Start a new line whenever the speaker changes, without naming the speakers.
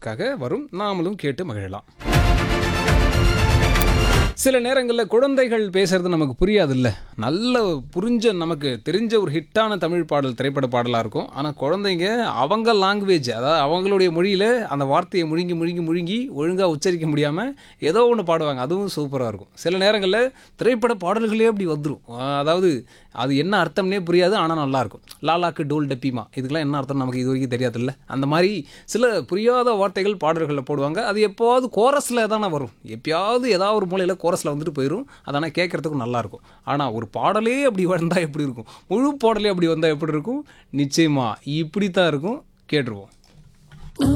உங்களுக்காக வரும் நாமளும் கேட்டு மகிழலாம் சில நேரங்களில் குழந்தைகள் பேசுறது நமக்கு புரியாதுல்ல நல்ல புரிஞ்ச நமக்கு தெரிஞ்ச ஒரு ஹிட்டான தமிழ் பாடல் திரைப்பட பாடலாக இருக்கும் ஆனால் குழந்தைங்க அவங்க லாங்குவேஜ் அதாவது அவங்களுடைய மொழியில் அந்த வார்த்தையை முழுங்கி முழுங்கி முழுங்கி ஒழுங்காக உச்சரிக்க முடியாமல் ஏதோ ஒன்று பாடுவாங்க அதுவும் சூப்பராக இருக்கும் சில நேரங்களில் திரைப்பட பாடல்களே அப்படி வந்துடும் அதாவது அது என்ன அர்த்தம்னே புரியாது ஆனால் நல்லாயிருக்கும் லாலாக்கு டோல் டப்பிமா இதுக்கெல்லாம் என்ன அர்த்தம் நமக்கு இது வரைக்கும் தெரியாதுல்ல அந்த மாதிரி சில புரியாத வார்த்தைகள் பாடல்களில் போடுவாங்க அது எப்போவாவது கோரஸில் தானே வரும் எப்பயாவது ஏதாவது ஒரு மூலையில் கோரஸில் வந்துட்டு போயிடும் அதனால் கேட்குறதுக்கும் நல்லாயிருக்கும் ஆனால் ஒரு பாடலே அப்படி வந்தால் எப்படி இருக்கும் முழு பாடலே அப்படி வந்தால் எப்படி இருக்கும் நிச்சயமாக இப்படி தான் இருக்கும் கேட்டுருவோம்